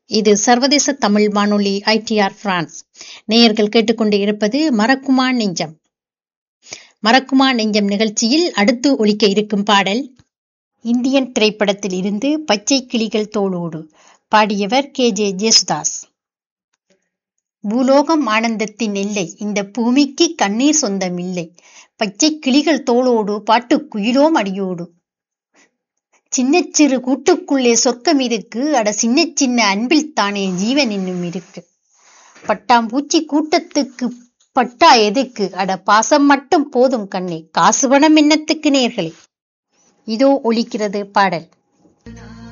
இது சர்வதேச தமிழ் வானொலி ஐடிஆர் பிரான்ஸ் நேயர்கள் கேட்டுக்கொண்டு இருப்பது மறக்குமா நெஞ்சம் மறக்குமா நெஞ்சம் நிகழ்ச்சியில் அடுத்து ஒலிக்க இருக்கும் பாடல் இந்தியன் திரைப்படத்தில் இருந்து பச்சை கிளிகள் தோளோடு பாடியவர் கே ஜே ஜேசுதாஸ் பூலோகம் ஆனந்தத்தின் எல்லை இந்த பூமிக்கு கண்ணீர் சொந்தமில்லை பச்சை கிளிகள் தோளோடு பாட்டு குயிலோம் அடியோடு சின்ன சிறு கூட்டுக்குள்ளே சொர்க்கம் இருக்கு அட சின்ன சின்ன அன்பில் தானே ஜீவன் இன்னும் இருக்கு பட்டாம்பூச்சி கூட்டத்துக்கு பட்டா எதுக்கு அட பாசம் மட்டும் போதும் கண்ணே காசு பணம் என்னத்துக்கு நேர்களே இதோ ஒலிக்கிறது பாடல்